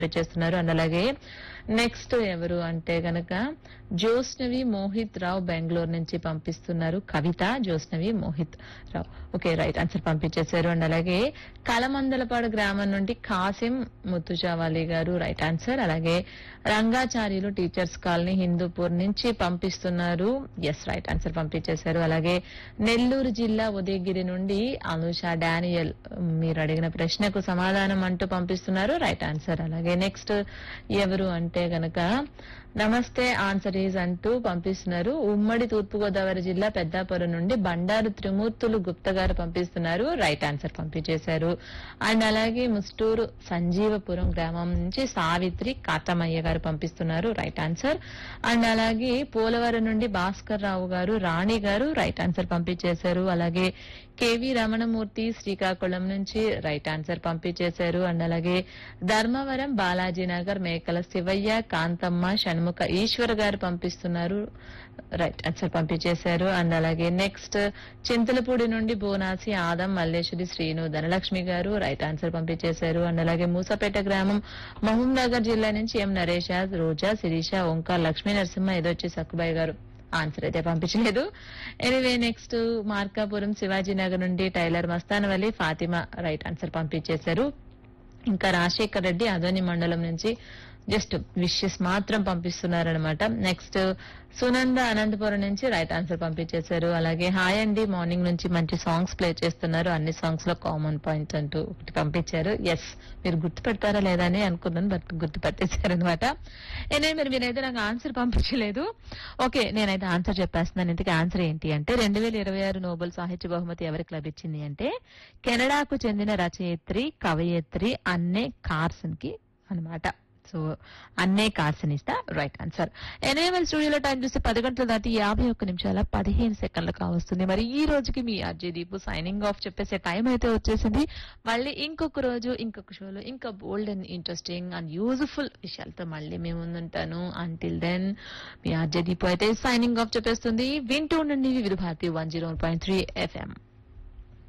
చేస్తున్నారు అండ్ అలాగే నెక్స్ట్ ఎవరు అంటే గనక జ్యోత్స్నవి మోహిత్ రావు బెంగళూరు నుంచి పంపిస్తున్నారు కవిత జ్యోత్స్నవి Mohit Rao okay right answer పంపించేశారు అండ్ అలాగే కలమందలపాడు గ్రామం నుండి కాసిం ముత్తుజావాలి గారు రైట్ ఆన్సర్ అలాగే రంగాచార్యులు టీచర్స్ కాలనీ హిందూపూర్ నుంచి పంపిస్తున్నారు ఎస్ రైట్ ఆన్సర్ పంపించేశారు అలాగే నెల్లూరు జిల్లా ఉదయగిరి నుండి అనుష డానియల్ మీరు అడిగిన ప్రశ్నకు సమాధానం అంటూ పంపిస్తున్నారు రైట్ ఆన్సర్ అలాగే నెక్స్ట్ ఎవరు అంటే గనక నమస్తే ఆన్సర్ ఈజ్ అంటూ పంపిస్తున్నారు ఉమ్మడి తూర్పుగోదావరి జిల్లా పెద్దాపురం నుండి బండారు త్రిమూర్తులు గుప్త గారు పంపిస్తున్నారు రైట్ ఆన్సర్ పంపించేశారు అండ్ అలాగే ముస్టూరు సంజీవపురం గ్రామం నుంచి సావిత్రి కాతమయ్య గారు పంపిస్తున్నారు రైట్ ఆన్సర్ అండ్ అలాగే పోలవరం నుండి భాస్కర్ రావు గారు రాణి గారు రైట్ ఆన్సర్ పంపించేశారు అలాగే కేవి రమణమూర్తి శ్రీకాకుళం నుంచి రైట్ ఆన్సర్ పంపించేశారు అండ్ అలాగే ధర్మవరం బాలాజీ నగర్ మేకల శివయ్య కాంతమ్మ షణ్ముఖ ఈశ్వర్ గారు పంపిస్తున్నారు రైట్ ఆన్సర్ పంపించేశారు అండ్ అలాగే నెక్స్ట్ చింతలపూడి నుండి బోనాసి ఆదం మల్లేశ్వరి శ్రీను ధనలక్ష్మి గారు రైట్ ఆన్సర్ పంపించేశారు అండ్ అలాగే మూసపేట గ్రామం మహబూబ్ నగర్ జిల్లా నుంచి ఎం నరేష రోజా శిరీష ఓంకార్ లక్ష్మీ నరసింహ ఏదొచ్చి సక్కుబాయి గారు ఆన్సర్ అయితే పంపించలేదు ఎనివే నెక్స్ట్ మార్కాపురం శివాజీ నగర్ నుండి tailor Mastanavalli Fatima right answer పంపించేశారు ఇంకా రాజశేఖర్ రెడ్డి అదోని మండలం నుంచి జస్ట్ విషెస్ మాత్రం పంపిస్తున్నారనమాట నెక్స్ట్ సునంద అనంతపురం నుంచి రైట్ ఆన్సర్ పంపించేశారు అలాగే హాయ్ అండి మార్నింగ్ నుంచి మంచి సాంగ్స్ ప్లే చేస్తున్నారు అన్ని సాంగ్స్ లో కామన్ పాయింట్ అంటూ ఒకటి పంపించారు ఎస్ మీరు గుర్తుపెడతారా లేదా అని అనుకున్నాను బట్ గుర్తుపెట్టేశారు అనమాట ఏనే మీరు మీరైతే నాకు ఆన్సర్ పంపించలేదు ఓకే నేనైతే ఆన్సర్ చెప్పేస్తున్నాను ఇంతకీ ఆన్సర్ ఏంటి అంటే రెండు వేల ఇరవై ఆరు నోబెల్ సాహిత్య బహుమతి ఎవరికి లభించింది అంటే కెనడాకు చెందిన రచయిత్రి కవయిత్రి అన్నే కార్సన్ కి అనమాట సో అన్నే కార్సన్ ఇస్తా రైట్ ఆన్సర్ ఎన్ఏఎల్ స్టూడియోలో టైం చూస్తే పది గంటల దాటి యాభై ఒక్క నిమిషాల పదిహేను సెకండ్లు కావస్తుంది మరి ఈ రోజుకి మీ అర్జయ్ దీపు సైనింగ్ ఆఫ్ చెప్పేసే టైం అయితే వచ్చేసింది మళ్ళీ ఇంకొక రోజు ఇంకొక షోలో ఇంకా bold and interesting and useful విషయాలతో మళ్ళీ మేము ముందుంటాను అంటిల్ దెన్ మీ అర్జయ్ దీపు అయితే సైనింగ్ ఆఫ్ చెప్పేస్తుంది వింటూ ఉండండి Vividh Bharati one zero point three FM